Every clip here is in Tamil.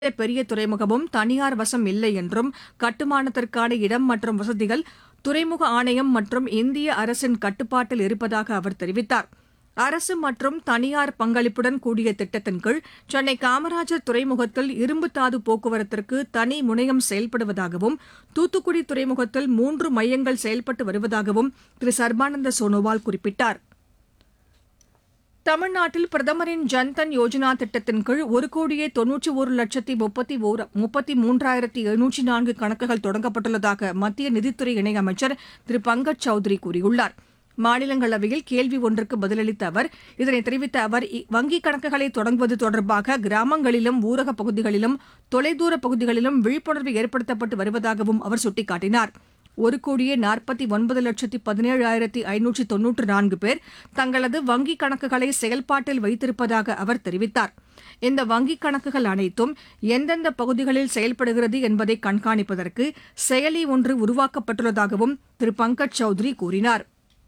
பெரிய துறைமுகமும் தனியார் வசம் இல்லை என்றும் கட்டுமானத்திற்கான இடம் மற்றும் வசதிகள் துறைமுக ஆணையம் மற்றும் இந்திய அரசின் கட்டுப்பாட்டில் இருப்பதாக அவர் தெரிவித்தார் அரசு மற்றும் தனியார் பங்களிப்புடன் கூடிய திட்டத்தின் கீழ் சென்னை காமராஜர் துறைமுகத்தில் இரும்புத்தாது போக்குவரத்திற்கு தனி முனையம் செயல்படுவதாகவும் தூத்துக்குடி துறைமுகத்தில் மூன்று மையங்கள் செயல்பட்டு வருவதாகவும் திரு சர்பானந்த சோனோவால் குறிப்பிட்டார் தமிழ்நாட்டில் பிரதமரின் ஜன்தன் யோஜனா திட்டத்தின் கீழ் ஒரு கோடியே தொன்னூற்றி ஒரு லட்சத்தி முப்பத்தி ஓர் முப்பத்தி மூன்றாயிரத்தி எழுநூற்றி நான்கு கணக்குகள் தொடங்கப்பட்டுள்ளதாக மத்திய நிதித்துறை இணையமைச்சர் திரு பங்கஜ் சௌத்ரி கூறியுள்ளார் மாநிலங்களவையில் கேள்வி ஒன்றுக்கு பதிலளித்த அவர் இதனை தெரிவித்த அவர் இ- வங்கிக் கணக்குகளை தொடங்குவது தொடர்பாக கிராமங்களிலும் ஊரகப் பகுதிகளிலும் தொலைதூர பகுதிகளிலும் விழிப்புணர்வு ஏற்படுத்தப்பட்டு வருவதாகவும் அவர் சுட்டிக்காட்டினார் ஒரு கோடியே நாற்பத்தி ஒன்பது லட்சத்தி பதினேழாயிரத்தி ஐநூற்றி தொன்னூற்று நான்கு பேர் தங்களது வங்கிக் கணக்குகளை செயல்பாட்டில் வைத்திருப்பதாக அவர் தெரிவித்தார் இந்த வங்கிக் கணக்குகள் அனைத்தும் எந்தெந்த பகுதிகளில் செயல்படுகிறது என்பதை கண்காணிப்பதற்கு செயலி ஒன்று உருவாக்கப்பட்டுள்ளதாகவும் திரு பங்கஜ் சௌத்ரி கூறினார்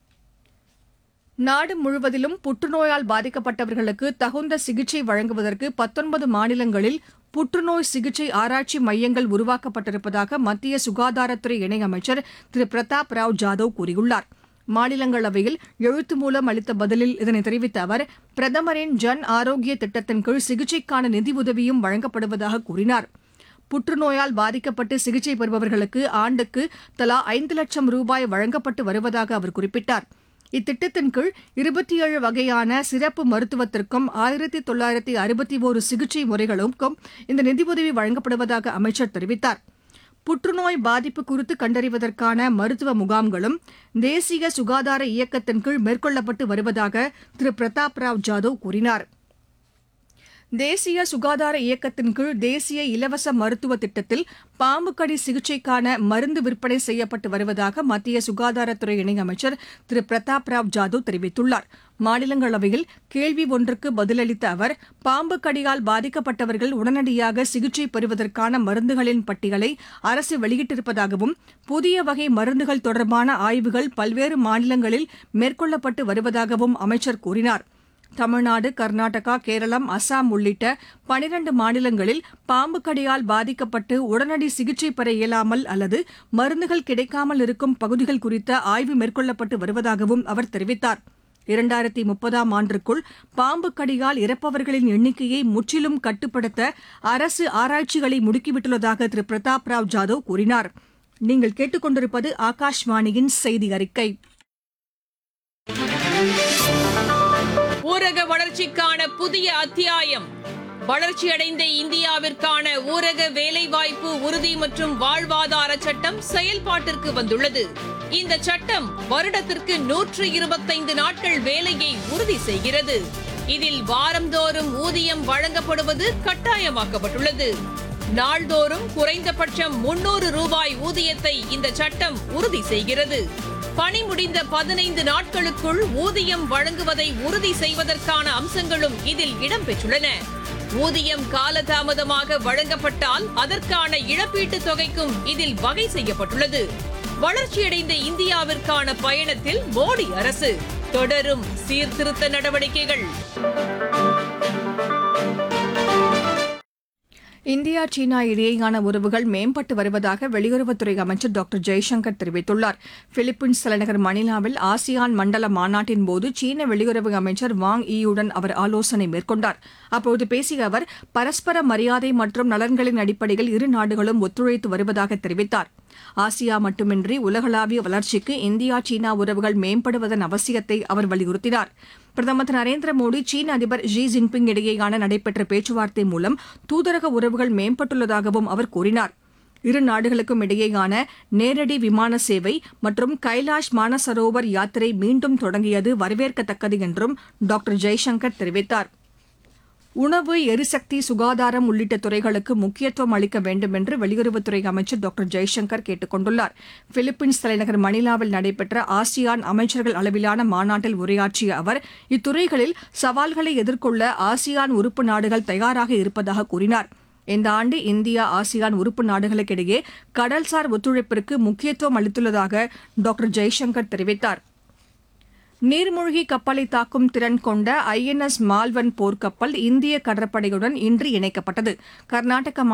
நாடு முழுவதிலும் புற்றுநோயால் பாதிக்கப்பட்டவர்களுக்கு தகுந்த சிகிச்சை வழங்குவதற்கு பத்தொன்பது மாநிலங்களில் புற்றுநோய் சிகிச்சை ஆராய்ச்சி மையங்கள் உருவாக்கப்பட்டிருப்பதாக மத்திய சுகாதாரத்துறை இணையமைச்சர் திரு பிரதாப் ராவ் ஜாதவ் கூறியுள்ளார் மாநிலங்களவையில் எழுத்து மூலம் அளித்த பதிலில் இதனை தெரிவித்த அவர் பிரதமரின் ஜன் ஆரோக்கிய திட்டத்தின் கீழ் சிகிச்சைக்கான நிதியுதவியும் வழங்கப்படுவதாக கூறினார் புற்றுநோயால் பாதிக்கப்பட்டு சிகிச்சை பெறுபவர்களுக்கு ஆண்டுக்கு தலா ஐந்து லட்சம் ரூபாய் வழங்கப்பட்டு வருவதாக அவர் குறிப்பிட்டார் இத்திட்டத்தின் கீழ் இருபத்தி ஏழு வகையான சிறப்பு மருத்துவத்திற்கும் ஆயிரத்தி தொள்ளாயிரத்தி அறுபத்தி ஒரு சிகிச்சை முறைகளுக்கும் இந்த நிதியுதவி வழங்கப்படுவதாக அமைச்சர் தெரிவித்தார் புற்றுநோய் பாதிப்பு குறித்து கண்டறிவதற்கான மருத்துவ முகாம்களும் தேசிய சுகாதார இயக்கத்தின் கீழ் மேற்கொள்ளப்பட்டு வருவதாக திரு பிரதாப் ராவ் ஜாதவ் கூறினார் தேசிய சுகாதார இயக்கத்தின் கீழ் தேசிய இலவச மருத்துவ திட்டத்தில் பாம்பு கடி சிகிச்சைக்கான மருந்து விற்பனை செய்யப்பட்டு வருவதாக மத்திய சுகாதாரத்துறை இணையமைச்சர் திரு பிரதாப் ராவ் ஜாதவ் தெரிவித்துள்ளார் மாநிலங்களவையில் கேள்வி ஒன்றுக்கு பதிலளித்த அவர் பாம்பு கடியால் பாதிக்கப்பட்டவர்கள் உடனடியாக சிகிச்சை பெறுவதற்கான மருந்துகளின் பட்டியலை அரசு வெளியிட்டிருப்பதாகவும் புதிய வகை மருந்துகள் தொடர்பான ஆய்வுகள் பல்வேறு மாநிலங்களில் மேற்கொள்ளப்பட்டு வருவதாகவும் அமைச்சர் கூறினார் தமிழ்நாடு கர்நாடகா கேரளம் அசாம் உள்ளிட்ட பனிரண்டு மாநிலங்களில் பாம்பு கடியால் பாதிக்கப்பட்டு உடனடி சிகிச்சை பெற இயலாமல் அல்லது மருந்துகள் கிடைக்காமல் இருக்கும் பகுதிகள் குறித்த ஆய்வு மேற்கொள்ளப்பட்டு வருவதாகவும் அவர் தெரிவித்தார் இரண்டாயிரத்தி முப்பதாம் ஆண்டிற்குள் பாம்பு கடியால் இறப்பவர்களின் எண்ணிக்கையை முற்றிலும் கட்டுப்படுத்த அரசு ஆராய்ச்சிகளை முடுக்கிவிட்டுள்ளதாக திரு பிரதாப் ராவ் ஜாதவ் கூறினார் நீங்கள் கேட்டுக்கொண்டிருப்பது ஆகாஷ்வாணியின் செய்தி அறிக்கை ஊரக வளர்ச்சிக்கான புதிய அத்தியாயம் வளர்ச்சியடைந்த இந்தியாவிற்கான ஊரக வேலைவாய்ப்பு உறுதி மற்றும் வாழ்வாதார சட்டம் செயல்பாட்டிற்கு வந்துள்ளது இந்த சட்டம் வருடத்திற்கு நூற்று இருபத்தைந்து நாட்கள் வேலையை உறுதி செய்கிறது இதில் வாரந்தோறும் ஊதியம் வழங்கப்படுவது கட்டாயமாக்கப்பட்டுள்ளது நாள்தோறும் குறைந்தபட்சம் முன்னூறு ரூபாய் ஊதியத்தை இந்த சட்டம் உறுதி செய்கிறது பணி முடிந்த பதினைந்து நாட்களுக்குள் ஊதியம் வழங்குவதை உறுதி செய்வதற்கான அம்சங்களும் இதில் இடம்பெற்றுள்ளன ஊதியம் காலதாமதமாக வழங்கப்பட்டால் அதற்கான இழப்பீட்டுத் தொகைக்கும் இதில் வகை செய்யப்பட்டுள்ளது வளர்ச்சியடைந்த இந்தியாவிற்கான பயணத்தில் மோடி அரசு தொடரும் சீர்திருத்த நடவடிக்கைகள் இந்தியா சீனா இடையேயான உறவுகள் மேம்பட்டு வருவதாக வெளியுறவுத்துறை அமைச்சர் டாக்டர் ஜெய்சங்கர் தெரிவித்துள்ளார் பிலிப்பீன்ஸ் தலைநகர் மணிலாவில் ஆசியான் மண்டல மாநாட்டின் போது சீன வெளியுறவு அமைச்சர் வாங் ஈயுடன் அவர் ஆலோசனை மேற்கொண்டார் அப்போது பேசிய அவர் பரஸ்பர மரியாதை மற்றும் நலன்களின் அடிப்படையில் இரு நாடுகளும் ஒத்துழைத்து வருவதாக தெரிவித்தார் ஆசியா மட்டுமின்றி உலகளாவிய வளர்ச்சிக்கு இந்தியா சீனா உறவுகள் மேம்படுவதன் அவசியத்தை அவர் வலியுறுத்தினார் பிரதமர் திரு நரேந்திர மோடி சீன அதிபர் ஜி ஜின்பிங் இடையேயான நடைபெற்ற பேச்சுவார்த்தை மூலம் தூதரக உறவுகள் மேம்பட்டுள்ளதாகவும் அவர் கூறினார் இரு நாடுகளுக்கும் இடையேயான நேரடி விமான சேவை மற்றும் கைலாஷ் மானசரோவர் யாத்திரை மீண்டும் தொடங்கியது வரவேற்கத்தக்கது என்றும் டாக்டர் ஜெய்சங்கர் தெரிவித்தார் உணவு எரிசக்தி சுகாதாரம் உள்ளிட்ட துறைகளுக்கு முக்கியத்துவம் அளிக்க வேண்டும் என்று வெளியுறவுத்துறை அமைச்சர் டாக்டர் ஜெய்சங்கர் கேட்டுக் கொண்டுள்ளார் பிலிப்பீன்ஸ் தலைநகர் மணிலாவில் நடைபெற்ற ஆசியான் அமைச்சர்கள் அளவிலான மாநாட்டில் உரையாற்றிய அவர் இத்துறைகளில் சவால்களை எதிர்கொள்ள ஆசியான் உறுப்பு நாடுகள் தயாராக இருப்பதாக கூறினார் இந்த ஆண்டு இந்தியா ஆசியான் உறுப்பு நாடுகளுக்கிடையே கடல்சார் ஒத்துழைப்பிற்கு முக்கியத்துவம் அளித்துள்ளதாக டாக்டர் ஜெய்சங்கர் தெரிவித்தார் நீர்மூழ்கி கப்பலை தாக்கும் திறன் கொண்ட ஐஎன்எஸ் மால்வன் போர்க்கப்பல் இந்திய கடற்படையுடன் இன்று இணைக்கப்பட்டது கர்நாடக